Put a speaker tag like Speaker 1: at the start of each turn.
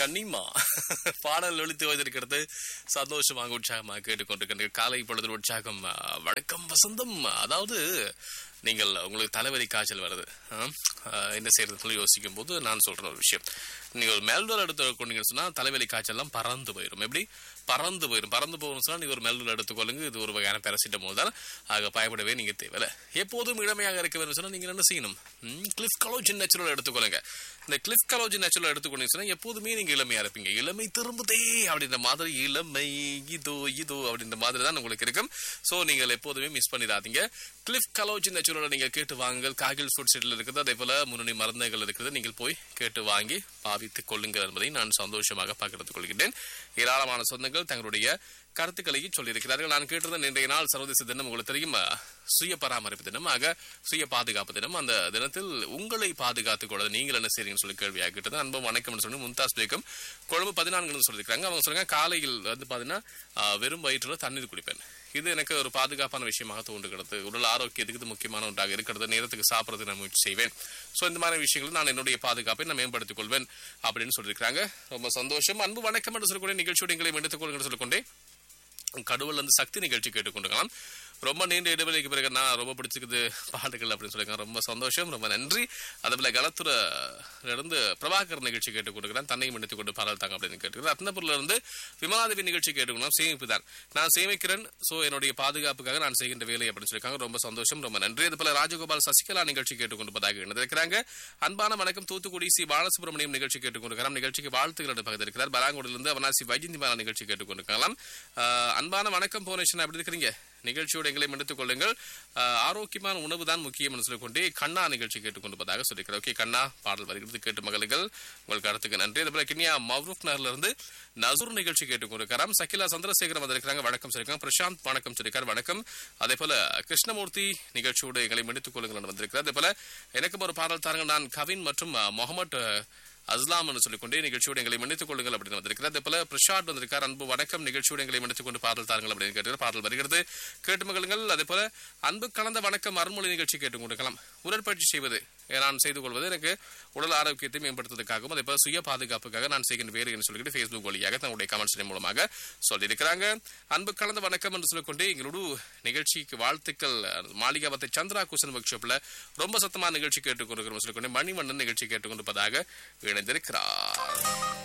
Speaker 1: கன்னிமா பாடல் ஒழித்து வைத்திருக்கிறது சந்தோஷமாக உற்சாகமாக கேட்டுக்கொண்டிருக்கின்ற காலை பொழுது உற்சாகம் ஆ, வணக்கம் வசந்தம் அதாவது நீங்கள் உங்களுக்கு தலைவலி காய்ச்சல் வருது ஆ? ஆ, என்ன செய்யறது சொல்லி யோசிக்கும் போது நான் சொல்ற ஒரு விஷயம் நீங்க ஒரு மெல்டோல் எடுத்து கொண்டீங்கன்னு சொன்னா தலைவலி காய்ச்சல்லாம் பறந்து போயிடும் எப்படி பறந்து போயிடும் பறந்து போகணும்னு சொன்னா நீங்க ஒரு மெல்டோல் எடுத்துக்கொள்ளுங்க இது ஒரு வகையான பேரசிட்டமோல் தான் ஆக பயப்படவே நீங்க தேவையில்ல எப்போதும் இளமையாக இருக்க வேண்டும் சொன்னா நீங்க என்ன செய்யணும் கிளிஃப் கலோஜின் நேச்சுரல் எடுத்துக்கொள்ளுங்க இந்த கிளிஃப் கலோஜின் நேச்சுரல் எடுத்துக்கொண்டீங்கன்னு சொன்னா எப்போதுமே நீங்க இளமையா இருப்பீங்க இளமை திரும்புதே அப்படின்ற மாதிரி இளமை இதோ இதோ அப்படின்ற மாதிரி தான் உங்களுக்கு இருக்கும் சோ நீங்கள் எப்போதுமே மிஸ் பண்ணிடாதீங்க கிளிஃப் கலோஜின் நேச்சுரல் நீங்கள் கேட்டு வாங்குங்கள் காகில் ஃபுட் செட்டில் இருக்குது அதே போல முன்னணி மருந்துகள் இருக்குது நீங்கள் போய் கேட்டு வாங்கி பாவித்துக் கொள்ளுங்கள் என்பதை நான் சந்தோஷமாக பகிர்ந்து கொள்கின்றேன் ஏராளமான சொந்தங்கள் தங்களுடைய கருத்துக்களையும் சொல்லியிருக்கிறார்கள் நான் கேட்டிருந்த இன்றைய நாள் சர்வதேச தினம் உங்களுக்கு தெரியும் அஹ், சுய பராமரிப்பு தினம் ஆக சுய பாதுகாப்பு தினம் அந்த தினத்தில் உங்களை பாதுகாத்துக் கொள்ள நீங்கள் என்ன செய்றீங்கன்னு சொல்லி கேள்வியாக கேட்டது அன்பும் வணக்கம்னு சொல்லி மும்தாஸ் பேகம் கொழும்பு பதினான்குன்னு சொல்லியிருக்காங்க அவங்க சொல்றாங்க காலையில் வந்து பாத்தீங்கன்னா அஹ், வெறும் வயிற்றுல தண்ணீர் குடிப்பேன் இது எனக்கு ஒரு பாதுகாப்பான விஷயமாக தோன்றுகிறது உடல் ஆரோக்கியத்துக்கு இது முக்கியமான ஒன்றாக இருக்கிறது நேரத்துக்கு சாப்பிட்றது நான் முயற்சி செய்வேன் ஸோ இந்த மாதிரி விஷயங்கள் நான் என்னுடைய பாதுகாப்பை நான் மேம்படுத்திக் கொள்வேன் அப்படின்னு சொல்லியிருக்காங்க ரொம்ப சந்தோஷம் அன்பு வணக்கம் என்று சொல்லக்கூடிய நிகழ்ச்சியோட எங்களை எடுத்துக் கொள்ளுங்கள் சொல்லிக்கொண்டே கடவுள் வந்து சக்தி நிகழ்ச்சி கேட்டுக்கொண்டிருக்கலாம் ரொம்ப நீண்ட இடைவெளிக்கு பிறகு நான் ரொம்ப பிடிச்சிருக்குது பாட்டுகள் அப்படின்னு சொல்லியிருக்கேன் ரொம்ப சந்தோஷம் ரொம்ப நன்றி அதுபோல கலத்துற இருந்து பிரபாகர் நிகழ்ச்சி கேட்டுக்கொண்டிருக்கிறேன் தன்னையும் எடுத்துக் கொண்டு பாடல் தாங்க அப்படின்னு கேட்டுக்கிறேன் ரத்னபுரில இருந்து விமானதேவி நிகழ்ச்சி கேட்டுக்கணும் சேமிப்பு தான் நான் சேமிக்கிறேன் சோ என்னுடைய பாதுகாப்புக்காக நான் செய்கின்ற வேலை அப்படின்னு சொல்லியிருக்காங்க ரொம்ப சந்தோஷம் ரொம்ப நன்றி அதுபோல ராஜகோபால் சசிகலா நிகழ்ச்சி கேட்டுக்கொண்டிருப்பதாக இணைந்திருக்கிறாங்க அன்பான வணக்கம் தூத்துக்குடி சி பாலசுப்ரமணியம் நிகழ்ச்சி கேட்டுக்கொண்டிருக்கிறார் நிகழ்ச்சிக்கு வாழ்த்துக்கள் பகிர்ந்திருக்கிறார் பலாங்குடியிலிருந்து அவனாசி வைஜந்திமாலா நிகழ்ச்சி கேட்டுக்கொண்டிருக்கலாம் ஆஹ் அன்பான வணக்கம் போனேஷன் எப்படி இருக்கிறீங்க நிகழ்ச்சியோட எங்களை எடுத்துக் கொள்ளுங்கள் ஆஹ் ஆரோக்கியமான உணவு தான் முக்கியம் என்று சொல்லிக்கொண்டே கண்ணா நிகழ்ச்சி கேட்டுக்கொண்டிருப்பதாக சொல்லியிருக்கிறேன் ஓகே கண்ணா பாடல் வருகிறது கேட்டு மகளுங்கள் உங்களுக்கு கருத்துக்கு நன்றி அதுபோல கிண்ணியா மவ்ரூப் நகர்ல இருந்து நசூர் நிகழ்ச்சி கேட்டுக்கொண்டிருக்கிறார் சகிலா சந்திரசேகரம் வந்திருக்கிறாங்க வணக்கம் சொல்லியிருக்காங்க பிரசாந்த் வணக்கம் சொல்லியிருக்கார் வணக்கம் அதே போல கிருஷ்ணமூர்த்தி நிகழ்ச்சியோடு எங்களை எடுத்துக் கொள்ளுங்கள் வந்திருக்கிறார் அதே போல எனக்கும் ஒரு பாடல் தாருங்க நான் கவின் மற்றும் அஹ், முகமது அஹ், அஸ்லாம் என்று சொல்லிக்கொண்டே நிகழ்ச்சியோடு எங்களை மன்னித்துக் கொள்ளுங்கள் அப்படின்னு வந்திருக்கிறார் அதே போல பிரசாத் வந்திருக்கார் அன்பு வணக்கம் நிகழ்ச்சியோடு எங்களை மன்னித்துக் கொண்டு பாடல் தாருங்கள் அப்படின்னு கேட்டு பாடல் வருகிறது கேட்டு மகளுங்கள் அதே போல அன்பு கலந்த வணக்கம் அருள்மொழி நிகழ்ச்சி கேட்டுக் கொண்டிருக்கலாம் உடற்பயிற்சி செய்வது நான் செய்து கொள்வது எனக்கு உடல் ஆரோக்கியத்தை மேம்படுத்துவதற்காகவும் அதே போல சுய பாதுகாப்புக்காக நான் செய்கின்ற வேறு என்று சொல்லிட்டு Facebook வழியாக தன்னுடைய கமெண்ட்ஸ் மூலமாக சொல்லியிருக்கிறாங்க அன்பு கலந்த வணக்கம் என்று சொல்லிக்கொண்டு எங்களோட நிகழ்ச்சிக்கு வாழ்த்துக்கள் மாளிகாவத்தை சந்திரா குசன் ஒர்க் ஷாப்ல ரொம்ப சத்தமா நிகழ்ச்சி கேட்டுக்கொண்டிருக்கிறோம் சொல்லிக்கொண்டு மணிமன்னன் நிகழ்ச்சி கேட்டுக்கொண்டிருப்பதாக இணைந்திருக்கிறார்